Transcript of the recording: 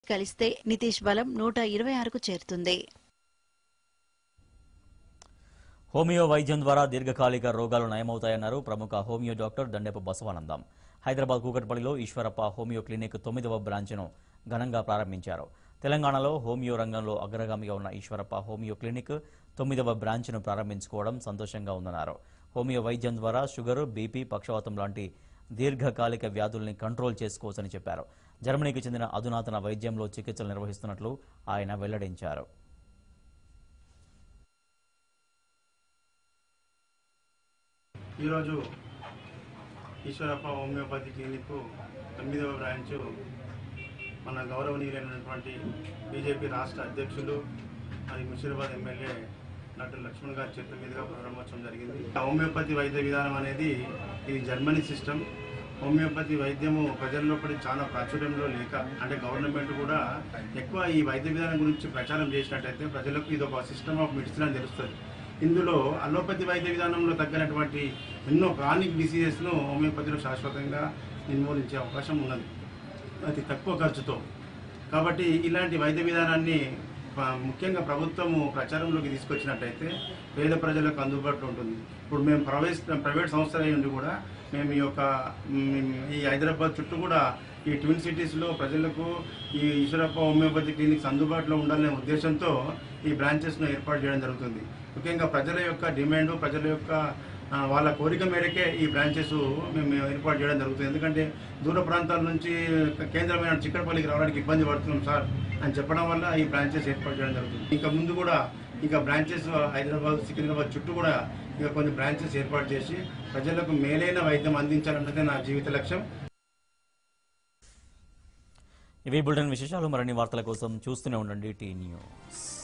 కలిస్తే నితీష్ బలం నూట ఇరవై ఆరుకు చేరుతుంది హోమియో వైద్యం ద్వారా దీర్ఘకాలిక రోగాలు నయమవుతాయన్నారు ప్రముఖ హోమియో డాక్టర్ దండెపు బసవానందం హైదరాబాద్ కూకట్పల్లిలో ఈశ్వరప్ప హోమియో క్లినిక్ తొమ్మిదవ బ్రాంచ్ను ఘనంగా ప్రారంభించారు తెలంగాణలో హోమియో రంగంలో అగ్రగామిగా ఉన్న ఈశ్వరప్ప హోమియో క్లినిక్ తొమ్మిదవ బ్రాంచ్ను ప్రారంభించుకోవడం సంతోషంగా ఉందన్నారు హోమియో వైద్యం ద్వారా షుగర్ బీపీ పక్షవాతం లాంటి దీర్ఘకాలిక వ్యాధుల్ని కంట్రోల్ చేసుకోవచ్చని చెప్పారు జర్మనీకి చెందిన అధునాతన వైద్యంలో చికిత్సలు నిర్వహిస్తున్నట్లు ఆయన వెల్లడించారు ఈరోజు ఈశ్వరప్ప హోమియోపతి క్లినిక్ తొమ్మిదవ బ్రాంచ్ మన గౌరవనీయులైనటువంటి బీజేపీ రాష్ట్ర అధ్యక్షులు మరి ముషీరాబాద్ ఎమ్మెల్యే డాక్టర్ లక్ష్మణ్ గారి చేతుల మీదుగా ప్రారంభోత్సవం జరిగింది హోమియోపతి వైద్య విధానం అనేది ఇది జర్మనీ సిస్టమ్ హోమియోపతి వైద్యము ప్రజల్లో పడి చాలా ప్రాచుర్యంలో లేక అంటే గవర్నమెంట్ కూడా ఎక్కువ ఈ వైద్య విధానం గురించి ప్రచారం చేసినట్టయితే ప్రజలకు ఇది ఒక సిస్టమ్ ఆఫ్ మెడిసిన్ అని తెలుస్తుంది ఇందులో అలోపతి వైద్య విధానంలో తగ్గినటువంటి ఎన్నో క్రానిక్ డిసీజెస్ను హోమియోపతిలో శాశ్వతంగా నిర్మూలించే అవకాశం ఉన్నది అతి తక్కువ ఖర్చుతో కాబట్టి ఇలాంటి వైద్య విధానాన్ని ఆ, ముఖ్యంగా ప్రభుత్వము ప్రచారంలోకి తీసుకొచ్చినట్టయితే పేద ప్రజలకు అందుబాటులో ఉంటుంది ఇప్పుడు మేము ప్రైవేట్ ప్రైవేట్ సంస్థల నుండి కూడా మేము ఈ యొక్క మ్, ఈ హైదరాబాద్ చుట్టూ కూడా ఈ ట్విన్ సిటీస్లో ప్రజలకు ఈ ఈశ్వరప్ప హోమియోపతి క్లినిక్స్ అందుబాటులో ఉండాలనే ఉద్దేశంతో ఈ బ్రాంచెస్ను ఏర్పాటు చేయడం జరుగుతుంది ముఖ్యంగా ప్రజల యొక్క డిమాండ్ ప్రజల యొక్క ఆ, వాళ్ళ కోరిక మేరకే ఈ బ్రాంచెస్ మేము ఏర్పాటు చేయడం జరుగుతుంది ఎందుకంటే దూర ప్రాంతాల నుంచి కేంద్రమైన చిక్కడపల్లికి రావడానికి ఇబ్బంది పడుతున్నాం సార్ అని చెప్పడం వల్ల ఈ బ్రాంచెస్ ఏర్పాటు చేయడం జరుగుతుంది ఇంకా ముందు కూడా ఇంకా బ్రాంచెస్ హైదరాబాద్ సికింద్రాబాద్ చుట్టూ కూడా ఇంకా కొన్ని బ్రాంచెస్ ఏర్పాటు చేసి ప్రజలకు మేలైన వైద్యం అందించాలన్నదే నా జీవిత లక్ష్యం ఇవి బులెటిన్ విశేషాలు మరిన్ని వార్తల కోసం చూస్తూనే ఉండండి టీ న్యూస్